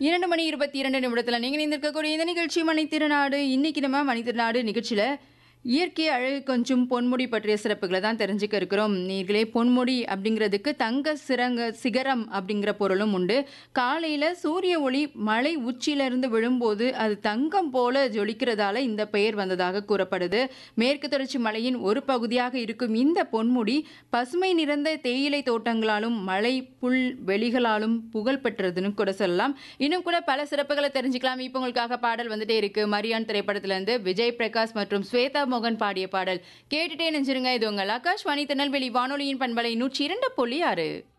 இரண்டு மணி இருபத்தி இரண்டு நிமிடத்தில் நீங்கள் நிந்திருக்கக்கூடிய இந்த நிகழ்ச்சி மணித்திருநாடு இன்னைக்கு நம்ம மணித்திருநாடு நிகழ்ச்சியில் இயற்கை அழகு கொஞ்சம் பொன்முடி பற்றிய சிறப்புகளை தான் தெரிஞ்சுக்க இருக்கிறோம் நீங்களே பொன்முடி அப்படிங்கிறதுக்கு தங்க சிறங்க சிகரம் அப்படிங்கிற பொருளும் உண்டு காலையில் சூரிய ஒளி மலை உச்சியிலிருந்து விழும்போது அது தங்கம் போல ஜொலிக்கிறதால இந்த பெயர் வந்ததாக கூறப்படுது மேற்கு தொடர்ச்சி மலையின் ஒரு பகுதியாக இருக்கும் இந்த பொன்முடி பசுமை நிறைந்த தேயிலை தோட்டங்களாலும் மலை புல் வெளிகளாலும் புகழ் பெற்றதுன்னு கூட சொல்லலாம் இன்னும் கூட பல சிறப்புகளை தெரிஞ்சுக்கலாம் இப்போ உங்களுக்காக பாடல் வந்துட்டே இருக்கு மரியான் திரைப்படத்திலிருந்து விஜய் பிரகாஷ் மற்றும் ஸ்வேதா மோகன் பாடிய பாடல் கேட்டுட்டே நெஞ்சிருங்க இது உங்கள் ஆகாஷ்வாணி திருநெல்வேலி வானொலியின் பண்பலை நூற்றி இரண்டு புள்ளி ஆறு